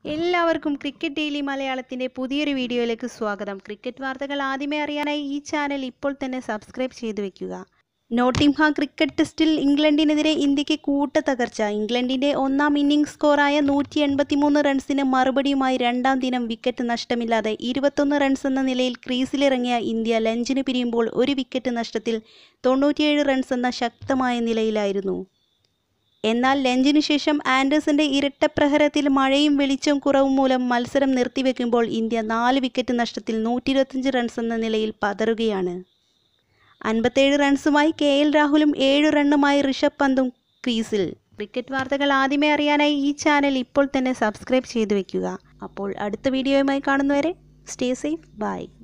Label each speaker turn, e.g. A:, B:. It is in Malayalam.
A: എല്ലാവർക്കും ക്രിക്കറ്റ് ഡെയിലി മലയാളത്തിൻ്റെ പുതിയൊരു വീഡിയോയിലേക്ക് സ്വാഗതം ക്രിക്കറ്റ് വാർത്തകൾ ആദ്യമേ അറിയാനായി ഈ ചാനൽ ഇപ്പോൾ തന്നെ സബ്സ്ക്രൈബ് ചെയ്തു വെക്കുക നോട്ടിംഹാം ക്രിക്കറ്റ് ടെസ്റ്റിൽ ഇംഗ്ലണ്ടിനെതിരെ ഇന്ത്യക്ക് കൂട്ട തകർച്ച ഇംഗ്ലണ്ടിൻ്റെ ഒന്നാം ഇന്നിംഗ്സ് സ്കോറായ നൂറ്റി എൺപത്തിമൂന്ന് റൺസിന് മറുപടിയുമായി രണ്ടാം ദിനം വിക്കറ്റ് നഷ്ടമില്ലാതെ ഇരുപത്തൊന്ന് റൺസ് എന്ന നിലയിൽ ക്രീസിലിറങ്ങിയ ഇന്ത്യ ലഞ്ചിന് പിരിയുമ്പോൾ ഒരു വിക്കറ്റ് നഷ്ടത്തിൽ തൊണ്ണൂറ്റിയേഴ് റൺസ് എന്ന ശക്തമായ നിലയിലായിരുന്നു എന്നാൽ ലഞ്ചിനു ശേഷം ആൻഡേഴ്സന്റെ ഇരട്ടപ്രഹരത്തിൽ മഴയും വെളിച്ചം കുറവും മൂലം മത്സരം നിർത്തിവെക്കുമ്പോൾ ഇന്ത്യ നാല് വിക്കറ്റ് നഷ്ടത്തിൽ നൂറ്റി ഇരുപത്തഞ്ച് റൺസ് എന്ന നിലയിൽ പതറുകയാണ് അൻപത്തേഴ് റൺസുമായി കെ എൽ രാഹുലും ഏഴ് റണ്ണുമായി ഋഷഭ് പന്തും ക്രീസിൽ ക്രിക്കറ്റ് വാർത്തകൾ ആദ്യമേ അറിയാനായി ഈ ചാനൽ ഇപ്പോൾ തന്നെ സബ്സ്ക്രൈബ് ചെയ്തു വെക്കുക അപ്പോൾ അടുത്ത വീഡിയോയുമായി കാണുന്നവരെ സ്റ്റേ സേഫ് ബൈ